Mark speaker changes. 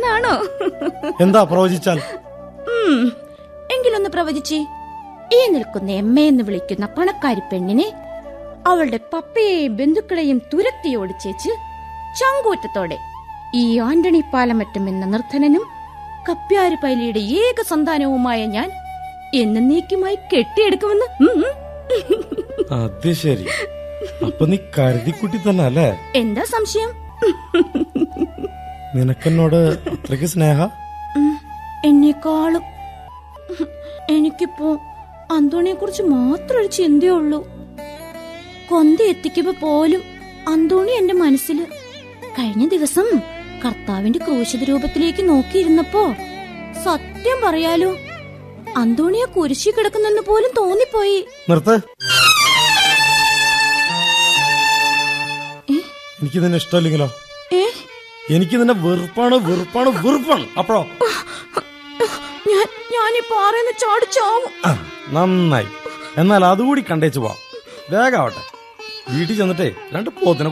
Speaker 1: പ്രവചിക്കുന്നതാണോ
Speaker 2: എന്താ പ്രവചിച്ചാൽ
Speaker 1: ഉം, എങ്കിലൊന്ന് പ്രവചിച്ചേ ഈ നിൽക്കുന്ന എമ്മ എന്ന് വിളിക്കുന്ന പണക്കാരി പെണ്ണിനെ അവളുടെ പപ്പയെയും ബന്ധുക്കളെയും തുരത്തി ഓടിച്ചേച്ച് ചങ്കൂറ്റത്തോടെ ഈ ആന്റണി പാലമറ്റം എന്ന നിർധനനും കപ്പ്യാര് പൈലിയുടെ ഏക സന്താനവുമായ ഞാൻ എന്നേക്കുമായി കെട്ടിയെടുക്കുമെന്ന് ഉം, ഉം.
Speaker 2: അത് ശരി അപ്പൊ നീ കരുതിക്കുട്ടി തന്നെ അല്ലേ
Speaker 1: എന്താ സംശയം
Speaker 2: നിനക്കെന്നോട് അത്രയ്ക്ക് സ്നേഹ
Speaker 1: ഉം, എന്നെക്കാളും എനിക്കിപ്പോ അന്തോണിയെ കുറിച്ച് മാത്രം ഒരു ചിന്തയേ ഉള്ളൂ കൊന്ത എത്തിക്കുമ്പോ പോലും അന്തോണി എന്റെ മനസ്സില് കഴിഞ്ഞ ദിവസം കർത്താവിന്റെ ക്രൂശിത രൂപത്തിലേക്ക് നോക്കിയിരുന്നപ്പോ സത്യം പറയാലോ അന്തോണിയെ കുരിശി കിടക്കുന്നെന്ന് പോലും തോന്നിപ്പോയി
Speaker 2: നിർത്ത്
Speaker 1: ഏ?
Speaker 2: എനിക്ക് നിന്നെ ഇഷ്ടമല്ലെങ്കിലോ
Speaker 1: ഏ
Speaker 2: എനിക്ക് നിന്നെ വെറുപ്പാണ് വെറുപ്പാണ് വെറുപ്പാണ് അപ്പോഴോ
Speaker 1: ഞാൻ ഞാനീ പാറയെന്ന് ചാടിച്ചാവും
Speaker 2: ആ, നന്നായി എന്നാൽ അതുകൂടി കണ്ടേച്ചു പോവാം വേഗാവട്ടെ വീട്ടിൽ ചെന്നിട്ടേ രണ്ട് പോത്തിനെ